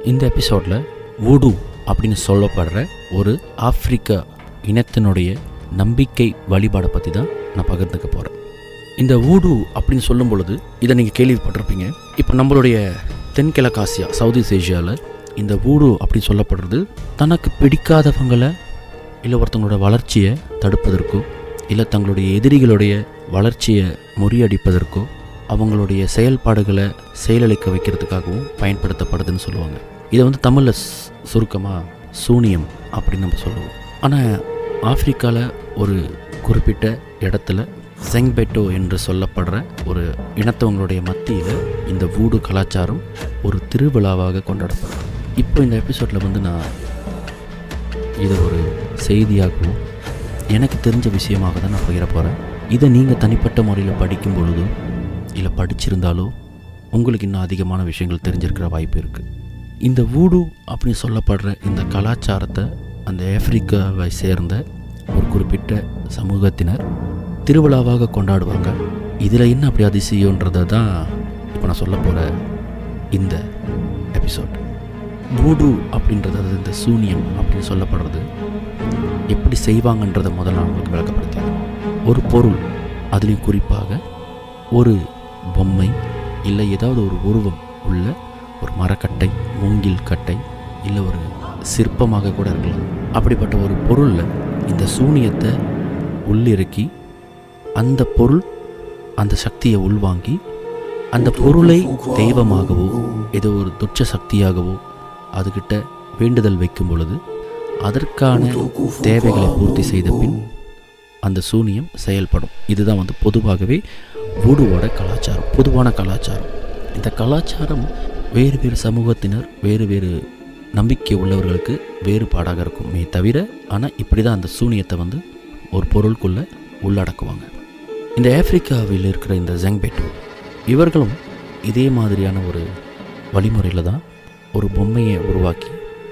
இந்த எபிசோடில் வூடு அப்படின்னு சொல்லப்படுற ஒரு ஆப்பிரிக்க இனத்தினுடைய நம்பிக்கை வழிபாடை பற்றி தான் நான் பகிர்ந்துக்க போகிறேன் இந்த வூடு அப்படின்னு சொல்லும் பொழுது இதை நீங்கள் கேள்விப்பட்டிருப்பீங்க இப்போ நம்மளுடைய தென்கிழக்காசியா சவுத் ஈஸ்ட் ஏஷியாவில் இந்த வூடு அப்படின்னு சொல்லப்படுறது தனக்கு பிடிக்காதவங்களை இல்லை ஒருத்தங்களோட வளர்ச்சியை தடுப்பதற்கோ இல்லை தங்களுடைய எதிரிகளுடைய வளர்ச்சியை முறியடிப்பதற்கோ அவங்களுடைய செயல்பாடுகளை செயலளிக்க வைக்கிறதுக்காகவும் பயன்படுத்தப்படுதுன்னு சொல்லுவாங்க இதை வந்து தமிழில் சுருக்கமாக சூனியம் அப்படின்னு நம்ம சொல்லுவோம் ஆனால் ஆப்பிரிக்காவில் ஒரு குறிப்பிட்ட இடத்துல செங்பெட்டோ என்று சொல்லப்படுற ஒரு இனத்தவங்களுடைய மத்தியில் இந்த வூடு கலாச்சாரம் ஒரு திருவிழாவாக கொண்டாடப்படுது இப்போ இந்த எபிசோடில் வந்து நான் இதை ஒரு செய்தியாகவும் எனக்கு தெரிஞ்ச விஷயமாக தான் நான் பகிர போகிறேன் இதை நீங்கள் தனிப்பட்ட முறையில் படிக்கும் பொழுதோ இல்லை படிச்சிருந்தாலோ உங்களுக்கு இன்னும் அதிகமான விஷயங்கள் தெரிஞ்சிருக்கிற வாய்ப்பு இருக்குது இந்த வூடு அப்படின்னு சொல்லப்படுற இந்த கலாச்சாரத்தை அந்த ஆப்பிரிக்காவை சேர்ந்த ஒரு குறிப்பிட்ட சமூகத்தினர் திருவிழாவாக கொண்டாடுவாங்க இதில் என்ன அப்படி அதிசயன்றதை தான் இப்போ நான் சொல்ல போகிற இந்த எபிசோட் வூடு அப்படின்றது அது இந்த சூனியம் அப்படின்னு சொல்லப்படுறது எப்படி செய்வாங்கன்றதை முதல்ல நான் உங்களுக்கு விளக்கப்படுத்தேன் ஒரு பொருள் அதுலேயும் குறிப்பாக ஒரு பொம்மை இல்லை ஏதாவது ஒரு உருவம் உள்ள ஒரு மரக்கட்டை மூங்கில் கட்டை இல்லை ஒரு சிற்பமாக கூட இருக்கலாம் அப்படிப்பட்ட ஒரு பொருளில் இந்த சூனியத்தை உள்ளிறக்கி அந்த பொருள் அந்த சக்தியை உள்வாங்கி அந்த பொருளை தெய்வமாகவோ ஏதோ ஒரு துச்ச சக்தியாகவோ அதுகிட்ட வேண்டுதல் வைக்கும் பொழுது அதற்கான தேவைகளை பூர்த்தி செய்த பின் அந்த சூனியம் செயல்படும் இதுதான் வந்து பொதுவாகவே வூடுவோட கலாச்சாரம் பொதுவான கலாச்சாரம் இந்த கலாச்சாரம் வேறு வேறு சமூகத்தினர் வேறு வேறு நம்பிக்கை உள்ளவர்களுக்கு வேறுபாடாக இருக்குமே தவிர ஆனால் இப்படி தான் அந்த சூனியத்தை வந்து ஒரு பொருளுக்குள்ளே உள்ளடக்குவாங்க இந்த ஆப்பிரிக்காவில் இருக்கிற இந்த ஜெங்பெட்டு இவர்களும் இதே மாதிரியான ஒரு வழிமுறையில் தான் ஒரு பொம்மையை உருவாக்கி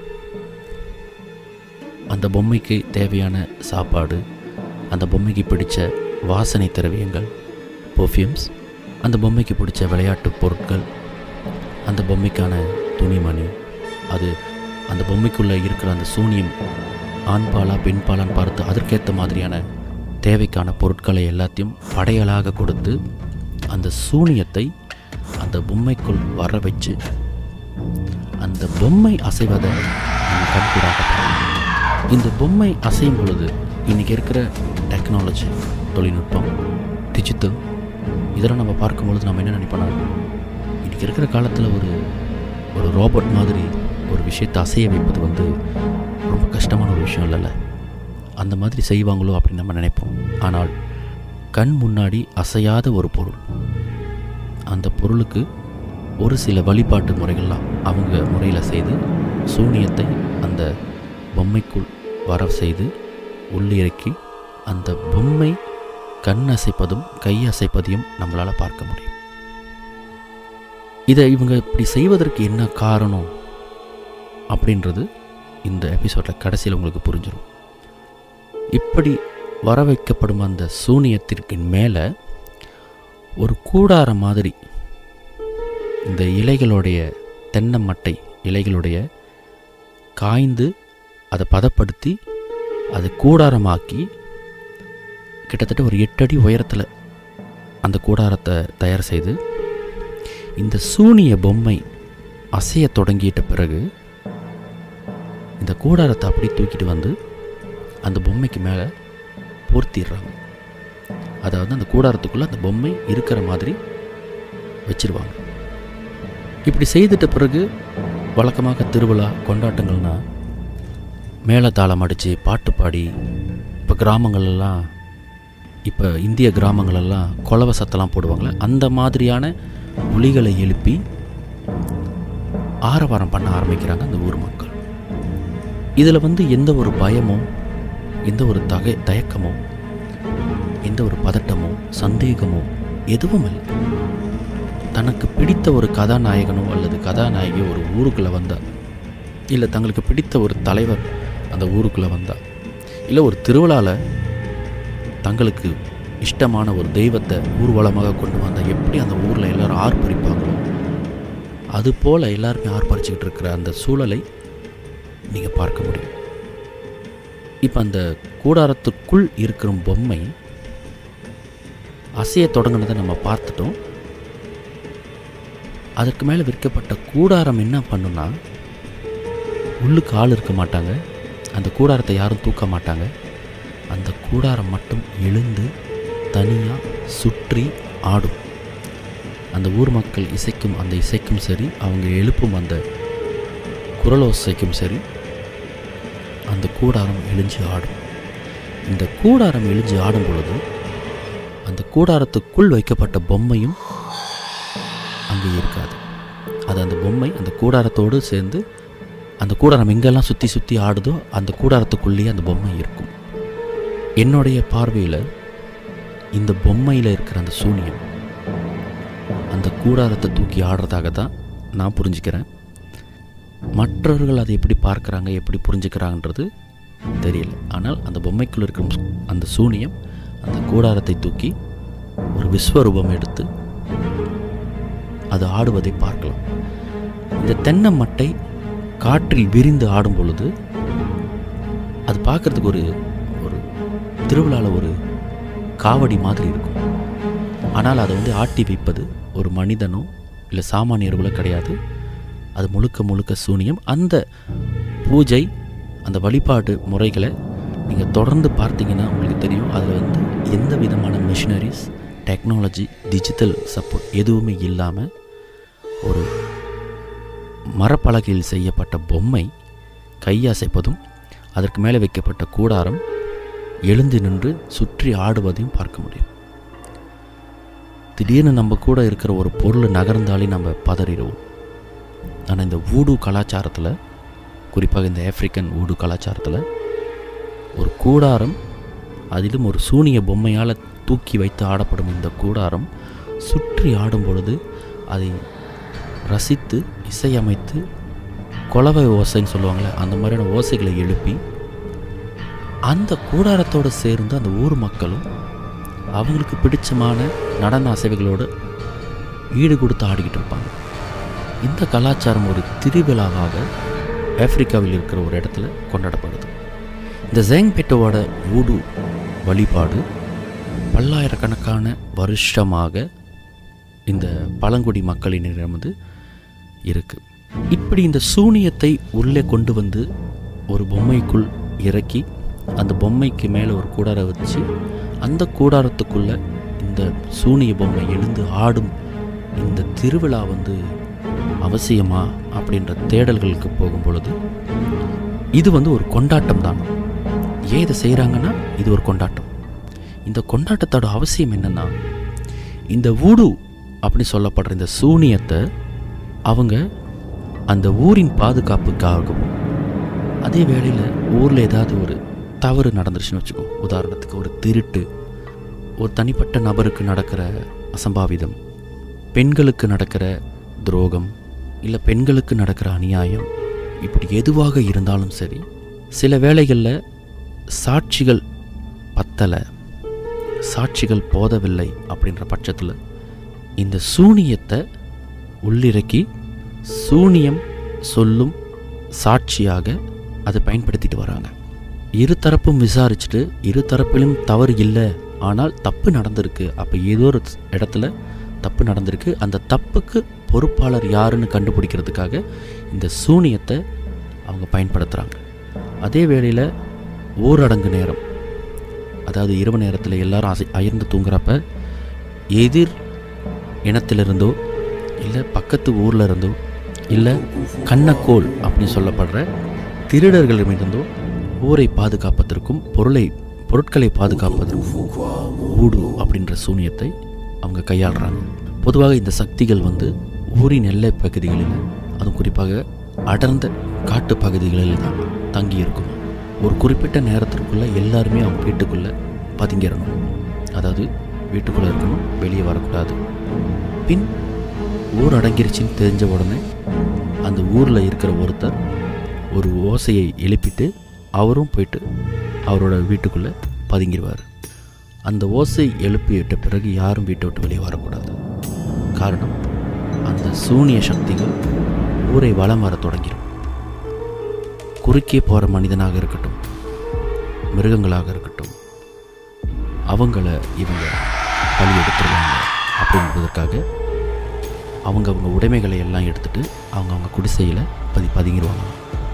அந்த பொம்மைக்கு தேவையான சாப்பாடு அந்த பொம்மைக்கு பிடிச்ச வாசனை திரவியங்கள் பர்ஃப்யூம்ஸ் அந்த பொம்மைக்கு பிடிச்ச விளையாட்டு பொருட்கள் அந்த பொம்மைக்கான துணிமணி அது அந்த பொம்மைக்குள்ளே இருக்கிற அந்த சூனியம் ஆண்பாலா பெண்பாலான்னு பார்த்து அதற்கேற்ற மாதிரியான தேவைக்கான பொருட்களை எல்லாத்தையும் படையலாக கொடுத்து அந்த சூனியத்தை அந்த பொம்மைக்குள் வர வச்சு அந்த பொம்மை அசைவதை நம்ம கண்கூடாக பார்க்கலாம். இந்த பொம்மை அசையும் பொழுது இன்றைக்கி இருக்கிற டெக்னாலஜி தொழில்நுட்பம் டிஜிட்டல் இதெல்லாம் நம்ம பார்க்கும் பொழுது நம்ம என்ன நினைப்போம்னா இன்றைக்கி இருக்கிற காலத்தில் ஒரு ஒரு ரோபோட் மாதிரி ஒரு விஷயத்தை அசைய வைப்பது வந்து ரொம்ப கஷ்டமான ஒரு விஷயம் இல்லைல்ல அந்த மாதிரி செய்வாங்களோ அப்படின்னு நம்ம நினைப்போம் ஆனால் கண் முன்னாடி அசையாத ஒரு பொருள் அந்த பொருளுக்கு ஒரு சில வழிபாட்டு முறைகள்லாம் அவங்க முறையில் செய்து சூனியத்தை அந்த பொம்மைக்குள் வர செய்து உள்ளிறக்கி அந்த பொம்மை கண் அசைப்பதும் கை அசைப்பதையும் நம்மளால் பார்க்க முடியும் இதை இவங்க இப்படி செய்வதற்கு என்ன காரணம் அப்படின்றது இந்த எபிசோடில் கடைசியில் உங்களுக்கு புரிஞ்சிடும் இப்படி வர வைக்கப்படும் அந்த சூனியத்திற்கு மேலே ஒரு கூடாரம் மாதிரி இந்த இலைகளுடைய தென்னை மட்டை இலைகளுடைய காய்ந்து அதை பதப்படுத்தி அதை கூடாரமாக்கி கிட்டத்தட்ட ஒரு எட்டடி உயரத்தில் அந்த கூடாரத்தை தயார் செய்து இந்த சூனிய பொம்மை அசைய தொடங்கிட்ட பிறகு இந்த கூடாரத்தை அப்படி தூக்கிட்டு வந்து அந்த பொம்மைக்கு மேலே போர்த்திடுறாங்க அதாவது அந்த கூடாரத்துக்குள்ளே அந்த பொம்மை இருக்கிற மாதிரி வச்சிருவாங்க இப்படி செய்துட்ட பிறகு வழக்கமாக திருவிழா கொண்டாட்டங்கள்னா மேளதாளம் அடித்து பாட்டு பாடி இப்போ கிராமங்கள்லாம் இப்போ இந்திய கிராமங்களெல்லாம் கொலவை சத்தெல்லாம் போடுவாங்களே அந்த மாதிரியான ஒலிகளை எழுப்பி ஆரவாரம் பண்ண ஆரம்பிக்கிறாங்க அந்த ஊர் மக்கள் இதில் வந்து எந்த ஒரு பயமோ எந்த ஒரு தகை தயக்கமோ எந்த ஒரு பதட்டமோ சந்தேகமோ எதுவும் இல்லை தனக்கு பிடித்த ஒரு கதாநாயகனோ அல்லது கதாநாயகி ஒரு ஊருக்குள்ளே வந்தா இல்லை தங்களுக்கு பிடித்த ஒரு தலைவர் அந்த ஊருக்குள்ளே வந்தா இல்லை ஒரு திருவிழாவில் தங்களுக்கு இஷ்டமான ஒரு தெய்வத்தை ஊர்வலமாக கொண்டு வந்தால் எப்படி அந்த ஊரில் எல்லாரும் ஆர்ப்பரிப்பாங்களோ அது போல் எல்லாருமே ஆர்ப்பரிச்சுக்கிட்டு இருக்கிற அந்த சூழலை நீங்கள் பார்க்க முடியும் இப்போ அந்த கூடாரத்துக்குள் இருக்கிற பொம்மை அசைய தொடங்கினதை நம்ம பார்த்துட்டோம் அதற்கு மேலே விற்கப்பட்ட கூடாரம் என்ன பண்ணுன்னா உள்ளுக்கு ஆள் இருக்க மாட்டாங்க அந்த கூடாரத்தை யாரும் தூக்க மாட்டாங்க அந்த கூடாரம் மட்டும் எழுந்து தனியாக சுற்றி ஆடும் அந்த ஊர் மக்கள் இசைக்கும் அந்த இசைக்கும் சரி அவங்க எழுப்பும் அந்த குரலோசைக்கும் சரி அந்த கூடாரம் எழுஞ்சு ஆடும் இந்த கூடாரம் எழுஞ்சு ஆடும் பொழுது அந்த கூடாரத்துக்குள் வைக்கப்பட்ட பொம்மையும் அங்கே இருக்காது அது அந்த பொம்மை அந்த கூடாரத்தோடு சேர்ந்து அந்த கூடாரம் எங்கெல்லாம் சுற்றி சுற்றி ஆடுதோ அந்த கூடாரத்துக்குள்ளேயே அந்த பொம்மை இருக்கும் என்னுடைய பார்வையில் இந்த பொம்மையில் இருக்கிற அந்த சூனியம் அந்த கூடாரத்தை தூக்கி ஆடுறதாக தான் நான் புரிஞ்சுக்கிறேன் மற்றவர்கள் அதை எப்படி பார்க்குறாங்க எப்படி புரிஞ்சுக்கிறாங்கன்றது தெரியல ஆனால் அந்த பொம்மைக்குள்ள இருக்கிற அந்த சூனியம் அந்த கூடாரத்தை தூக்கி ஒரு விஸ்வரூபம் எடுத்து அது ஆடுவதை பார்க்கலாம் இந்த தென்னை மட்டை காற்றில் விரிந்து ஆடும் பொழுது அது பார்க்குறதுக்கு ஒரு ஒரு திருவிழாவில் ஒரு காவடி மாதிரி இருக்கும் ஆனால் அதை வந்து ஆட்டி வைப்பது ஒரு மனிதனோ இல்லை சாமானியர்களோ கிடையாது அது முழுக்க முழுக்க சூனியம் அந்த பூஜை அந்த வழிபாடு முறைகளை நீங்கள் தொடர்ந்து பார்த்தீங்கன்னா உங்களுக்கு தெரியும் அதில் வந்து எந்த விதமான மிஷினரிஸ் டெக்னாலஜி டிஜிட்டல் சப்போர்ட் எதுவுமே இல்லாமல் ஒரு மரப்பலகையில் செய்யப்பட்ட பொம்மை கையசைப்பதும் அதற்கு மேலே வைக்கப்பட்ட கூடாரம் எழுந்து நின்று சுற்றி ஆடுவதையும் பார்க்க முடியும் திடீர்னு நம்ம கூட இருக்கிற ஒரு பொருள் நகர்ந்தாலே நம்ம பதறிடுவோம் ஆனால் இந்த ஊடு கலாச்சாரத்தில் குறிப்பாக இந்த ஆப்பிரிக்கன் ஊடு கலாச்சாரத்தில் ஒரு கூடாரம் அதிலும் ஒரு சூனிய பொம்மையால் தூக்கி வைத்து ஆடப்படும் இந்த கூடாரம் சுற்றி ஆடும் பொழுது அதை ரசித்து இசையமைத்து கொலவை ஓசைன்னு சொல்லுவாங்களே அந்த மாதிரியான ஓசைகளை எழுப்பி அந்த கூடாரத்தோடு சேர்ந்து அந்த ஊர் மக்களும் அவங்களுக்கு பிடிச்சமான நடன அசைவுகளோடு ஈடு கொடுத்து ஆடிக்கிட்டு இருப்பாங்க இந்த கலாச்சாரம் ஒரு திருவிழாவாக ஆப்பிரிக்காவில் இருக்கிற ஒரு இடத்துல கொண்டாடப்படுது இந்த ஜேங்பெட்டோட ஊடு வழிபாடு பல்லாயிரக்கணக்கான வருஷமாக இந்த பழங்குடி மக்களினிடம் வந்து இருக்குது இப்படி இந்த சூனியத்தை உள்ளே கொண்டு வந்து ஒரு பொம்மைக்குள் இறக்கி அந்த பொம்மைக்கு மேலே ஒரு கூடாரை வச்சு அந்த கூடாரத்துக்குள்ளே இந்த சூனிய பொம்மை எழுந்து ஆடும் இந்த திருவிழா வந்து அவசியமா அப்படின்ற தேடல்களுக்கு போகும் பொழுது இது வந்து ஒரு கொண்டாட்டம் தான் ஏன் இதை செய்கிறாங்கன்னா இது ஒரு கொண்டாட்டம் இந்த கொண்டாட்டத்தோட அவசியம் என்னென்னா இந்த ஊடு அப்படி சொல்லப்படுற இந்த சூனியத்தை அவங்க அந்த ஊரின் பாதுகாப்புக்காகவும் அதே வேளையில் ஊரில் ஏதாவது ஒரு தவறு நடந்துருச்சுன்னு வச்சுக்கோ உதாரணத்துக்கு ஒரு திருட்டு ஒரு தனிப்பட்ட நபருக்கு நடக்கிற அசம்பாவிதம் பெண்களுக்கு நடக்கிற துரோகம் இல்லை பெண்களுக்கு நடக்கிற அநியாயம் இப்படி எதுவாக இருந்தாலும் சரி சில வேளைகளில் சாட்சிகள் பத்தலை சாட்சிகள் போதவில்லை அப்படின்ற பட்சத்தில் இந்த சூனியத்தை உள்ளிறக்கி சூனியம் சொல்லும் சாட்சியாக அதை பயன்படுத்திட்டு வராங்க இரு தரப்பும் விசாரிச்சுட்டு இரு தரப்பிலும் தவறு இல்லை ஆனால் தப்பு நடந்திருக்கு அப்போ ஏதோ ஒரு இடத்துல தப்பு நடந்திருக்கு அந்த தப்புக்கு பொறுப்பாளர் யாருன்னு கண்டுபிடிக்கிறதுக்காக இந்த சூனியத்தை அவங்க பயன்படுத்துகிறாங்க அதே வேளையில் ஊரடங்கு நேரம் அதாவது இரவு நேரத்தில் எல்லாரும் அசை அயர்ந்து தூங்குறப்ப எதிர் இனத்திலிருந்தோ இல்லை பக்கத்து ஊரில் இருந்தோ இல்லை கண்ணக்கோல் அப்படின்னு சொல்லப்படுற திருடர்களிடமிருந்தோ ஊரை பாதுகாப்பதற்கும் பொருளை பொருட்களை பாதுகாப்பதற்கும் ஊடு அப்படின்ற சூனியத்தை அவங்க கையாளுறாங்க பொதுவாக இந்த சக்திகள் வந்து ஊரின் எல்லை பகுதிகளில் அதுவும் குறிப்பாக அடர்ந்த காட்டு பகுதிகளில் தான் தங்கி இருக்கும் ஒரு குறிப்பிட்ட நேரத்திற்குள்ளே எல்லாருமே அவங்க வீட்டுக்குள்ளே பதுங்கிடணும் அதாவது வீட்டுக்குள்ளே இருக்கணும் வெளியே வரக்கூடாது பின் ஊர் அடங்கிருச்சுன்னு தெரிஞ்ச உடனே அந்த ஊரில் இருக்கிற ஒருத்தர் ஒரு ஓசையை எழுப்பிட்டு அவரும் போயிட்டு அவரோட வீட்டுக்குள்ளே பதுங்கிடுவார் அந்த ஓசை எழுப்பிவிட்ட பிறகு யாரும் வீட்டை விட்டு வெளியே வரக்கூடாது காரணம் அந்த சூனிய சக்திகள் ஊரை வலம் வர தொடங்கிடும் குறுக்கே போகிற மனிதனாக இருக்கட்டும் மிருகங்களாக இருக்கட்டும் அவங்கள இவங்க பலி எடுத்துருவாங்க அப்படின்றதற்காக அவங்க அவங்க உடைமைகளை எல்லாம் எடுத்துட்டு அவங்க அவங்க குடிசையில் பதி பதுங்கிடுவாங்க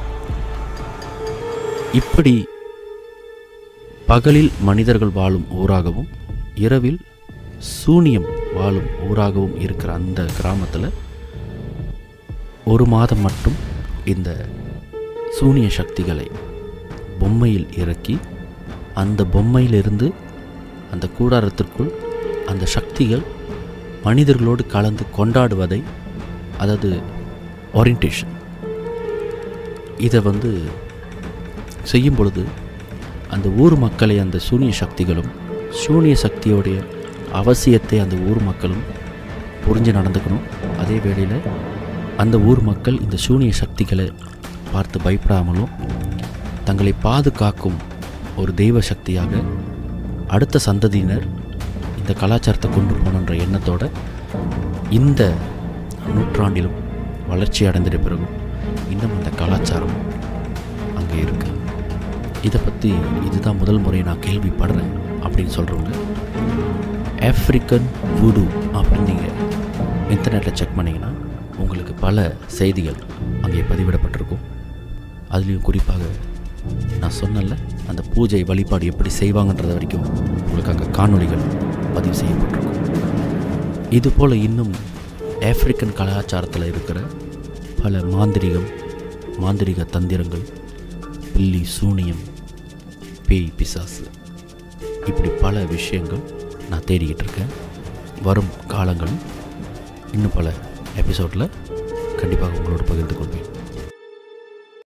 இப்படி பகலில் மனிதர்கள் வாழும் ஊராகவும் இரவில் சூனியம் வாழும் ஊராகவும் இருக்கிற அந்த கிராமத்தில் ஒரு மாதம் மட்டும் இந்த சூனிய சக்திகளை பொம்மையில் இறக்கி அந்த பொம்மையிலிருந்து அந்த கூடாரத்திற்குள் அந்த சக்திகள் மனிதர்களோடு கலந்து கொண்டாடுவதை அதாவது ஓரியன்டேஷன் இதை வந்து செய்யும் பொழுது அந்த ஊர் மக்களை அந்த சூனிய சக்திகளும் சூனிய சக்தியோடைய அவசியத்தை அந்த ஊர் மக்களும் புரிஞ்சு நடந்துக்கணும் அதே வேளையில் அந்த ஊர் மக்கள் இந்த சூனிய சக்திகளை பார்த்து பயப்படாமலும் தங்களை பாதுகாக்கும் ஒரு தெய்வ சக்தியாக அடுத்த சந்ததியினர் இந்த கலாச்சாரத்தை கொண்டு போகணுன்ற எண்ணத்தோட இந்த நூற்றாண்டிலும் வளர்ச்சி அடைந்திட பிறகும் இன்னும் அந்த கலாச்சாரம் அங்கே இருக்கு இதை பற்றி இதுதான் முதல் முறை நான் கேள்விப்படுறேன் அப்படின்னு சொல்கிறவங்க ஆஃப்ரிக்கன் வுடு அப்படின்னு நீங்கள் இன்டர்நெட்டில் செக் பண்ணிங்கன்னா உங்களுக்கு பல செய்திகள் அங்கே பதிவிடப்பட்டிருக்கும் அதுலேயும் குறிப்பாக நான் சொன்னல அந்த பூஜை வழிபாடு எப்படி செய்வாங்கன்றது வரைக்கும் உங்களுக்கு அங்கே காணொளிகள் பதிவு செய்யப்பட்டிருக்கும் இது போல் இன்னும் ஆப்பிரிக்கன் கலாச்சாரத்தில் இருக்கிற பல மாந்திரிகம் மாந்திரிக தந்திரங்கள் பில்லி சூனியம் பேய் பிசாசு இப்படி பல விஷயங்கள் நான் தேடிக்கிட்டு இருக்கேன் வரும் காலங்களும் இன்னும் பல எபிசோடில் கண்டிப்பாக உங்களோட பகிர்ந்து கொள்வேன்